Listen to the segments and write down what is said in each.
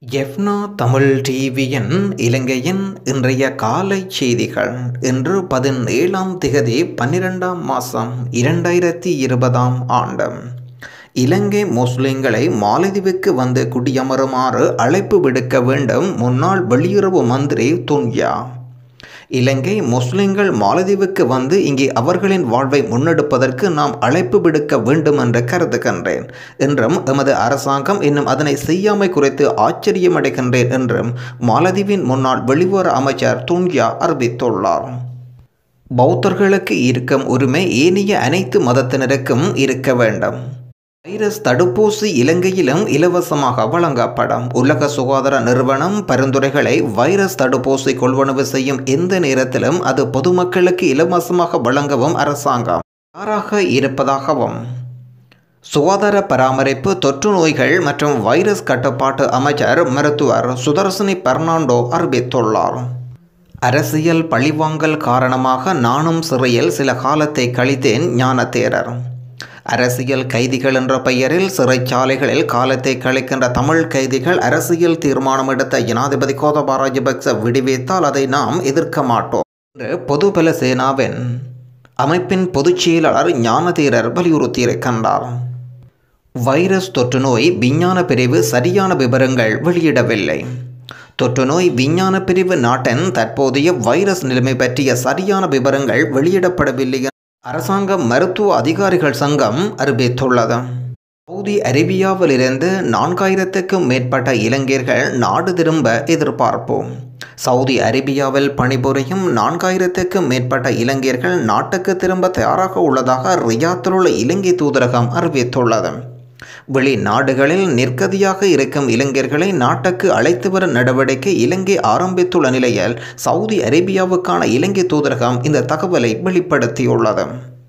எஃப்னா தமிழ் டிவியின் இலங்கையின் இன்றைய காலை செய்திகள் இன்று பதினேழாம் திகதி பன்னிரெண்டாம் மாதம் இரண்டாயிரத்தி இருபதாம் ஆண்டு இலங்கை முஸ்லிம்களை மாலதீவுக்கு வந்து குடியமருமாறு அழைப்பு விடுக்க வேண்டும் முன்னாள் வெளியுறவு மந்திரி துன்யா இலங்கை முஸ்லிம்கள் மாலதீவுக்கு வந்து இங்கே அவர்களின் வாழ்வை முன்னெடுப்பதற்கு நாம் அழைப்பு விடுக்க வேண்டும் என்று கருதுகின்றேன் என்றும் எமது அரசாங்கம் இன்னும் அதனை செய்யாமை குறித்து ஆச்சரியமடைகின்றேன் என்றும் மாலதீவின் முன்னாள் வெளியுறவு அமைச்சர் துன்யா அறிவித்துள்ளார் பௌத்தர்களுக்கு இருக்கும் உரிமை ஏனைய அனைத்து மதத்தினருக்கும் இருக்க வேண்டும் வைரஸ் தடுப்பூசி இலங்கையிலும் இலவசமாக வழங்கப்படும் உலக சுகாதார நிறுவனம் பரிந்துரைகளை வைரஸ் தடுப்பூசி கொள்வனவு செய்யும் எந்த நேரத்திலும் அது பொதுமக்களுக்கு இலவசமாக வழங்கவும் அரசாங்கம் தயாராக இருப்பதாகவும் சுகாதார பராமரிப்பு தொற்று நோய்கள் மற்றும் வைரஸ் கட்டுப்பாட்டு அமைச்சர் மருத்துவர் சுதர்சினி பெர்னாண்டோ அறிவித்துள்ளார் அரசியல் பழிவாங்கல் காரணமாக நானும் சிறையில் சில காலத்தை கழித்தேன் ஞானதேரர் அரசியல் கைதிகள் என்ற பெயரில் சிறைச்சாலைகளில் காலத்தை கழிக்கின்ற தமிழ் கைதிகள் அரசியல் தீர்மானம் எடுத்த ஜனாதிபதி கோதபா ராஜபக்ச விடுவித்தால் அதை நாம் எதிர்க்க மாட்டோம் என்று பொதுபல சேனாவின் அமைப்பின் பொதுச் செயலாளர் ஞானதீரர் வலியுறுத்தியிருக்கின்றார் வைரஸ் தொற்று நோய் விஞ்ஞான பிரிவு சரியான விவரங்கள் வெளியிடவில்லை தொற்று நோய் விஞ்ஞான பிரிவு நாட்டின் தற்போதைய வைரஸ் நிலைமை பற்றிய சரியான விவரங்கள் வெளியிடப்படவில்லை அரசாங்க மருத்துவ அதிகாரிகள் சங்கம் அறிவித்துள்ளது சவுதி அரேபியாவிலிருந்து நான்காயிரத்துக்கும் மேற்பட்ட இளைஞர்கள் நாடு திரும்ப எதிர்பார்ப்போம் சவுதி அரேபியாவில் பணிபுரியும் நான்காயிரத்துக்கும் மேற்பட்ட இளைஞர்கள் நாட்டுக்கு திரும்ப தயாராக உள்ளதாக ரியாத்தில் உள்ள இலங்கை தூதரகம் அறிவித்துள்ளது வெளிநாடுகளில் நிற்கதியாக இருக்கும் இளைஞர்களை நாட்டுக்கு அழைத்து வரும் நடவடிக்கை இலங்கை ஆரம்பித்துள்ள நிலையில் சவுதி அரேபியாவுக்கான இலங்கை தூதரகம் இந்த தகவலை வெளிப்படுத்தியுள்ளது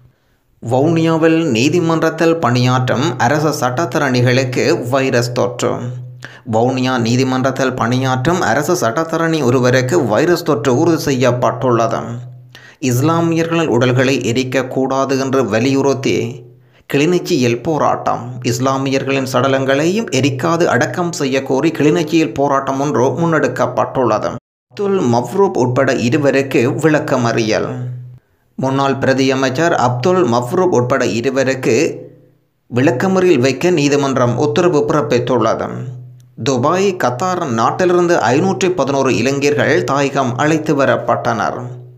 வவுனியாவில் நீதிமன்றத்தில் பணியாற்றும் அரச சட்டத்தரணிகளுக்கு வைரஸ் தொற்று வவுனியா நீதிமன்றத்தில் பணியாற்றும் அரசு சட்டத்தரணி ஒருவருக்கு வைரஸ் தொற்று உறுதி செய்யப்பட்டுள்ளது இஸ்லாமியர்களின் உடல்களை எரிக்கக்கூடாது என்று வலியுறுத்தி கிளிநொச்சியில் போராட்டம் இஸ்லாமியர்களின் சடலங்களையும் எரிக்காது அடக்கம் செய்ய கோரி கிளிநொச்சியில் போராட்டம் ஒன்று முன்னெடுக்கப்பட்டுள்ளது அப்துல் மஃப்ரூப் உட்பட இருவருக்கு விளக்கமறியல் முன்னாள் பிரதியமைச்சர் அப்துல் மஃப்ரூப் உட்பட இருவருக்கு விளக்கமறியல் வைக்க நீதிமன்றம் உத்தரவு பிறப்பித்துள்ளது துபாய் கத்தார் நாட்டிலிருந்து ஐநூற்றி பதினோரு இளைஞர்கள் தாயகம் அழைத்து வரப்பட்டனர்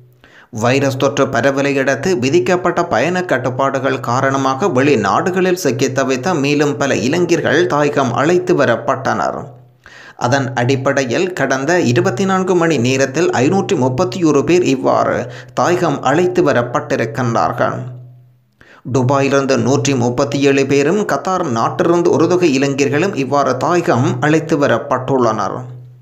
வைரஸ் தொற்று பரவலையடுத்து விதிக்கப்பட்ட பயண கட்டுப்பாடுகள் காரணமாக வெளிநாடுகளில் சிக்கி தவித்த மேலும் பல இளைஞர்கள் தாயகம் அழைத்து வரப்பட்டனர் அதன் அடிப்படையில் கடந்த இருபத்தி நான்கு மணி நேரத்தில் ஐநூற்றி முப்பத்தி ஒரு பேர் இவ்வாறு தாயகம் அழைத்து வரப்பட்டிருக்கின்றார்கள் துபாயிலிருந்து நூற்றி முப்பத்தி ஏழு பேரும் கத்தார் நாட்டிலிருந்து ஒரு தொகை இளைஞர்களும் இவ்வாறு தாயகம் அழைத்து வரப்பட்டுள்ளனர்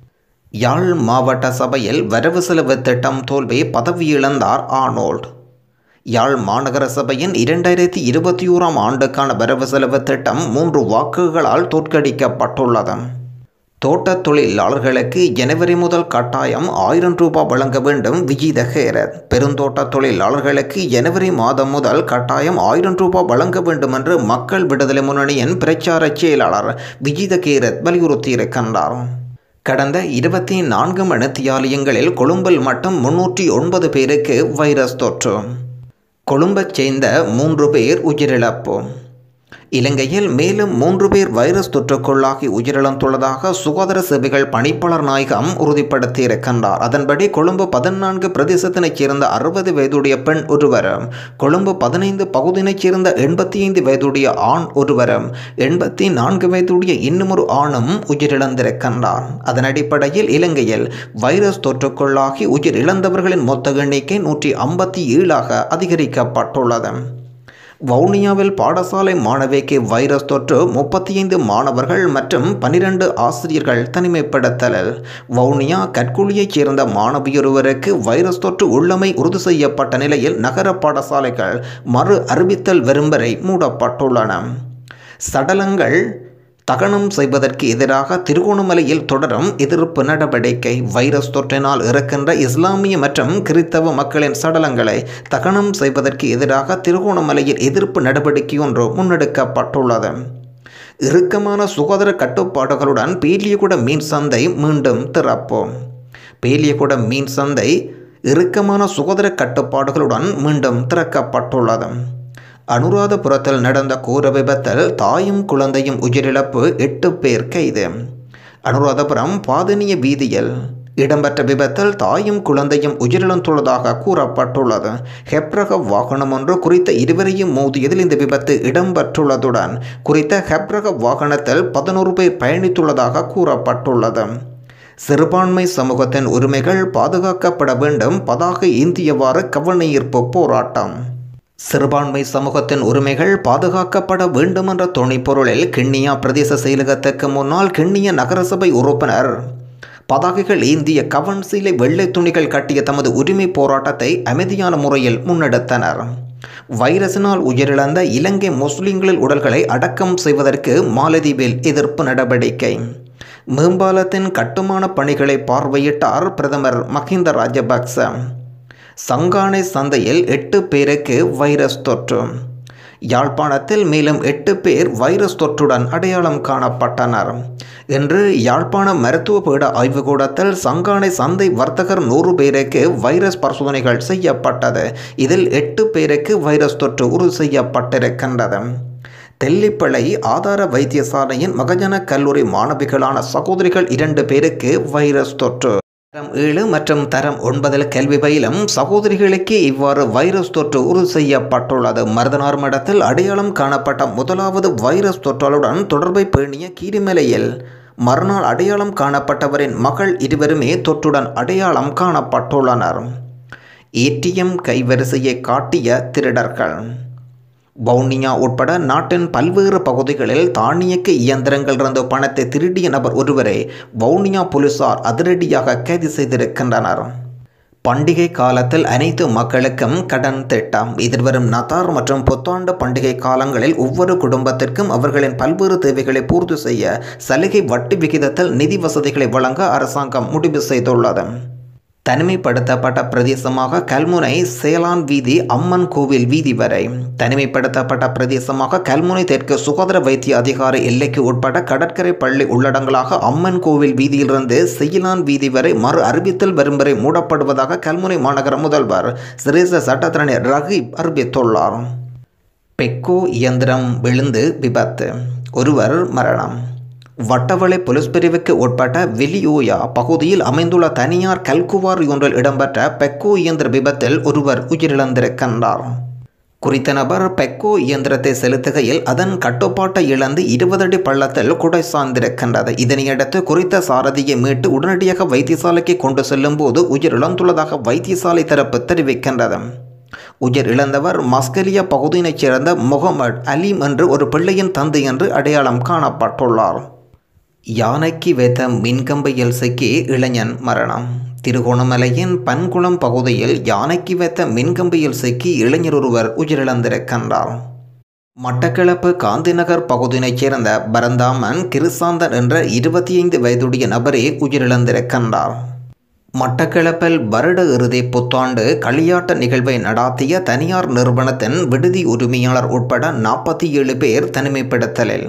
யாழ் மாவட்ட சபையில் வரவு செலவு திட்டம் தோல்வி பதவியிழந்தார் ஆனோல்ட் யாழ் மாநகர சபையின் இரண்டாயிரத்தி இருபத்தி ஓராம் ஆண்டுக்கான வரவு செலவு திட்டம் மூன்று வாக்குகளால் தோற்கடிக்கப்பட்டுள்ளது தோட்டத் தொழிலாளர்களுக்கு ஜனவரி முதல் கட்டாயம் ஆயிரம் ரூபாய் வழங்க வேண்டும் விஜித ஹேரத் பெருந்தோட்ட தொழிலாளர்களுக்கு ஜனவரி மாதம் முதல் கட்டாயம் ஆயிரம் ரூபாய் வழங்க வேண்டும் என்று மக்கள் விடுதலை முன்னணியின் பிரச்சார செயலாளர் விஜித கேரத் வலியுறுத்தியிருக்கின்றார் கடந்த இருபத்தி நான்கு மணித்தியாலயங்களில் கொழும்பில் மட்டும் முன்னூற்றி ஒன்பது பேருக்கு வைரஸ் தொற்று கொழும்பைச் சேர்ந்த மூன்று பேர் உயிரிழப்பு இலங்கையில் மேலும் மூன்று பேர் வைரஸ் தொற்றுக்குள்ளாகி உயிரிழந்துள்ளதாக சுகாதார சேவைகள் பணிப்பாளர் நாயகம் உறுதிப்படுத்தியிருக்கின்றார் அதன்படி கொழும்பு பதினான்கு பிரதேசத்தினைச் சேர்ந்த அறுபது வயதுடைய பெண் ஒருவரும் கொழும்பு பதினைந்து பகுதியினைச் சேர்ந்த எண்பத்தி ஐந்து வயதுடைய ஆண் ஒருவரும் எண்பத்தி நான்கு வயதுடைய இன்னுமொரு ஆணும் உயிரிழந்திருக்கின்றார் அதன் அடிப்படையில் இலங்கையில் வைரஸ் தொற்றுக்குள்ளாகி உயிரிழந்தவர்களின் மொத்த எண்ணிக்கை நூற்றி ஐம்பத்தி ஏழாக அதிகரிக்கப்பட்டுள்ளது வவுனியாவில் பாடசாலை மாணவிக்கு வைரஸ் தொற்று முப்பத்தி ஐந்து மாணவர்கள் மற்றும் பனிரெண்டு ஆசிரியர்கள் தனிமைப்படுத்தல் வவுனியா கற்குழியைச் சேர்ந்த மாணவியொருவருக்கு வைரஸ் தொற்று உள்ளமை உறுதி செய்யப்பட்ட நிலையில் நகர பாடசாலைகள் மறு அறிவித்தல் வரும் வரை மூடப்பட்டுள்ளன சடலங்கள் தகனம் செய்வதற்கு எதிராக திருகோணமலையில் தொடரும் எதிர்ப்பு நடவடிக்கை வைரஸ் தொற்றினால் இறக்கின்ற இஸ்லாமிய மற்றும் கிறித்தவ மக்களின் சடலங்களை தகனம் செய்வதற்கு எதிராக திருகோணமலையில் எதிர்ப்பு நடவடிக்கை ஒன்று முன்னெடுக்கப்பட்டுள்ளது இறுக்கமான சுகாதார கட்டுப்பாடுகளுடன் பேலியகுட மீன் சந்தை மீண்டும் திறப்போம் பேலியகுட மீன் சந்தை இறுக்கமான சுகாதார கட்டுப்பாடுகளுடன் மீண்டும் திறக்கப்பட்டுள்ளது அனுராதபுரத்தில் நடந்த கோர விபத்தில் தாயும் குழந்தையும் உயிரிழப்பு எட்டு பேர் கைது அனுராதபுரம் பாதனிய வீதியில் இடம்பெற்ற விபத்தில் தாயும் குழந்தையும் உயிரிழந்துள்ளதாக கூறப்பட்டுள்ளது ஹெப்ரக வாகனம் ஒன்று குறித்த இருவரையும் மோதியதில் இந்த விபத்து இடம்பெற்றுள்ளதுடன் குறித்த ஹெப்ரக வாகனத்தில் பதினோரு பேர் பயணித்துள்ளதாக கூறப்பட்டுள்ளது சிறுபான்மை சமூகத்தின் உரிமைகள் பாதுகாக்கப்பட வேண்டும் பதாக இந்தியவாறு கவனஈர்ப்பு போராட்டம் சிறுபான்மை சமூகத்தின் உரிமைகள் பாதுகாக்கப்பட வேண்டும் என்ற துணைப்பொருளில் கிண்ணியா பிரதேச செயலகத்துக்கு முன்னால் கிண்ணிய நகரசபை உறுப்பினர் பதாகைகள் ஏந்திய கவன் சீலை வெள்ளை துணிகள் கட்டிய தமது உரிமை போராட்டத்தை அமைதியான முறையில் முன்னெடுத்தனர் வைரஸினால் உயிரிழந்த இலங்கை முஸ்லிம்களின் உடல்களை அடக்கம் செய்வதற்கு மாலதீவில் எதிர்ப்பு நடவடிக்கை மேம்பாலத்தின் கட்டுமான பணிகளை பார்வையிட்டார் பிரதமர் மஹிந்த ராஜபக்ச சங்கானை சந்தையில் எட்டு பேருக்கு வைரஸ் தொற்று யாழ்ப்பாணத்தில் மேலும் எட்டு பேர் வைரஸ் தொற்றுடன் அடையாளம் காணப்பட்டனர் இன்று யாழ்ப்பாண மருத்துவ பீட ஆய்வுக்கூடத்தில் சங்கானை சந்தை வர்த்தகர் நூறு பேருக்கு வைரஸ் பரிசோதனைகள் செய்யப்பட்டது இதில் எட்டு பேருக்கு வைரஸ் தொற்று உறுதி செய்யப்பட்டிருக்கின்றது தெல்லிப்பளை ஆதார வைத்தியசாலையின் மகஜன கல்லூரி மாணவிகளான சகோதரிகள் இரண்டு பேருக்கு வைரஸ் தொற்று தரம் ஏழு மற்றும் தரம் ஒன்பதில் கல்வி பயிலும் சகோதரிகளுக்கு இவ்வாறு வைரஸ் தொற்று உறுதி செய்யப்பட்டுள்ளது மருதனார் மடத்தில் அடையாளம் காணப்பட்ட முதலாவது வைரஸ் தொற்றலுடன் தொடர்பை பேணிய கீரிமலையில் மறுநாள் அடையாளம் காணப்பட்டவரின் மகள் இருவருமே தொற்றுடன் அடையாளம் காணப்பட்டுள்ளனர் ஏடிஎம் கைவரிசையை காட்டிய திருடர்கள் வவுனியா உட்பட நாட்டின் பல்வேறு பகுதிகளில் தானியக்க இயந்திரங்கள் இருந்து பணத்தை திருடிய நபர் ஒருவரை வவுனியா போலீசார் அதிரடியாக கைது செய்திருக்கின்றனர் பண்டிகை காலத்தில் அனைத்து மக்களுக்கும் கடன் திட்டம் எதிர்வரும் நத்தார் மற்றும் புத்தாண்டு பண்டிகை காலங்களில் ஒவ்வொரு குடும்பத்திற்கும் அவர்களின் பல்வேறு தேவைகளை பூர்த்தி செய்ய சலுகை வட்டி விகிதத்தில் நிதி வசதிகளை வழங்க அரசாங்கம் முடிவு செய்துள்ளது தனிமைப்படுத்தப்பட்ட பிரதேசமாக கல்முனை சேலான் வீதி அம்மன் கோவில் வீதி வரை தனிமைப்படுத்தப்பட்ட பிரதேசமாக கல்முனை தெற்கு சுகாதார வைத்திய அதிகாரி எல்லைக்கு உட்பட்ட கடற்கரை பள்ளி உள்ளடங்களாக அம்மன் கோவில் வீதியிலிருந்து செயலான் வீதி வரை மறு அறிவித்தல் வரும் வரை மூடப்படுவதாக கல்முனை மாநகர முதல்வர் சிரேச சட்டத்தரணி ரஹீப் அறிவித்துள்ளார் பெக்கோ இயந்திரம் விழுந்து விபத்து ஒருவர் மரணம் வட்டவளை போலீஸ் பிரிவுக்கு உட்பட்ட வெளியூயா பகுதியில் அமைந்துள்ள தனியார் கல்குவார் ஒன்றில் இடம்பெற்ற பெக்கோ இயந்திர விபத்தில் ஒருவர் உயிரிழந்திருக்கின்றார் குறித்த நபர் பெக்கோ இயந்திரத்தை செலுத்துகையில் அதன் கட்டுப்பாட்டை இழந்து இருபது அடி பள்ளத்தில் குடை சார்ந்திருக்கின்றது இதனையடுத்து குறித்த சாரதியை மீட்டு உடனடியாக வைத்தியசாலைக்கு கொண்டு செல்லும் போது உயிரிழந்துள்ளதாக வைத்தியசாலை தரப்பு தெரிவிக்கின்றது உயிர் இழந்தவர் மஸ்கலியா பகுதியினைச் சேர்ந்த முகமது அலீம் என்று ஒரு பிள்ளையின் தந்தை என்று அடையாளம் காணப்பட்டுள்ளார் யானைக்கு வைத்த மின்கம்பியில் சிக்கி இளைஞன் மரணம் திருகோணமலையின் பன்குளம் பகுதியில் யானைக்கு வைத்த மின்கம்பியில் சிக்கி இளைஞர் ஒருவர் உயிரிழந்திருக்கின்றார் மட்டக்களப்பு காந்திநகர் பகுதியினைச் சேர்ந்த பரந்தாமன் கிருசாந்தன் என்ற இருபத்தி ஐந்து வயதுடைய நபரே உயிரிழந்திருக்கின்றார் மட்டக்களப்பில் வருட இறுதி புத்தாண்டு களியாட்ட நிகழ்வை நடாத்திய தனியார் நிறுவனத்தின் விடுதி உரிமையாளர் உட்பட நாற்பத்தி ஏழு பேர் தனிமைப்படுத்தலில்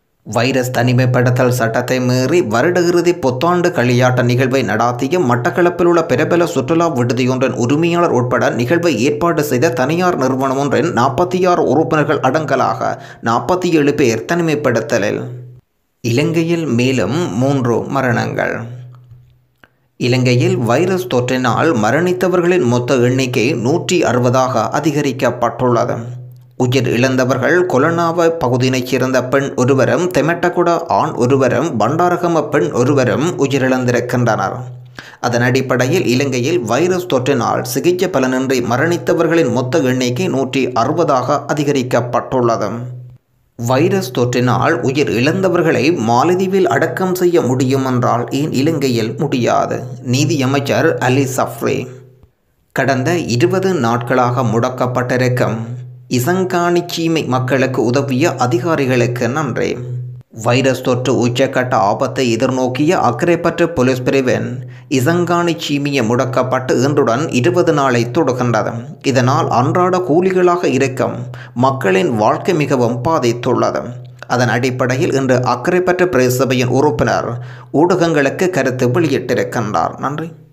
வைரஸ் தனிமைப்படுத்தல் சட்டத்தை மீறி வருட இறுதி புத்தாண்டு களியாட்ட நிகழ்வை நடாத்திய மட்டக்களப்பில் உள்ள பிரபல சுற்றுலா விடுதியொன்றின் உரிமையாளர் உட்பட நிகழ்வை ஏற்பாடு செய்த தனியார் நிறுவனம் ஒன்றின் நாற்பத்தி ஆறு உறுப்பினர்கள் அடங்கலாக நாற்பத்தி ஏழு பேர் தனிமைப்படுத்தலில் இலங்கையில் மேலும் மூன்று மரணங்கள் இலங்கையில் வைரஸ் தொற்றினால் மரணித்தவர்களின் மொத்த எண்ணிக்கை நூற்றி அறுபதாக அதிகரிக்கப்பட்டுள்ளது உயிர் இழந்தவர்கள் கொலனாவ பகுதியினைச் சேர்ந்த பெண் ஒருவரும் தெமட்டகுட ஆண் ஒருவரும் பண்டாரகம பெண் ஒருவரும் உயிரிழந்திருக்கின்றனர் அதன் அடிப்படையில் இலங்கையில் வைரஸ் தொற்றினால் சிகிச்சை பலனின்றி மரணித்தவர்களின் மொத்த எண்ணிக்கை நூற்றி அறுபதாக அதிகரிக்கப்பட்டுள்ளது வைரஸ் தொற்றினால் உயிர் இழந்தவர்களை மாலதீவில் அடக்கம் செய்ய முடியும் என்றால் ஏன் இலங்கையில் முடியாது நீதியமைச்சர் அலி சஃப்ரே கடந்த இருபது நாட்களாக முடக்கப்பட்டிருக்கும் இசங்காணி சீமை மக்களுக்கு உதவிய அதிகாரிகளுக்கு நன்றி வைரஸ் தொற்று உச்சக்கட்ட ஆபத்தை எதிர்நோக்கிய அக்கரைப்பற்று போலீஸ் பிரிவின் இசங்காணி சீமிய முடக்கப்பட்டு இன்றுடன் இருபது நாளை தொடுகின்றது இதனால் அன்றாட கூலிகளாக இருக்கும் மக்களின் வாழ்க்கை மிகவும் பாதித்துள்ளது அதன் அடிப்படையில் இன்று அக்கறைப்பற்ற பிரதேசபையின் உறுப்பினர் ஊடகங்களுக்கு கருத்து வெளியிட்டிருக்கின்றார் நன்றி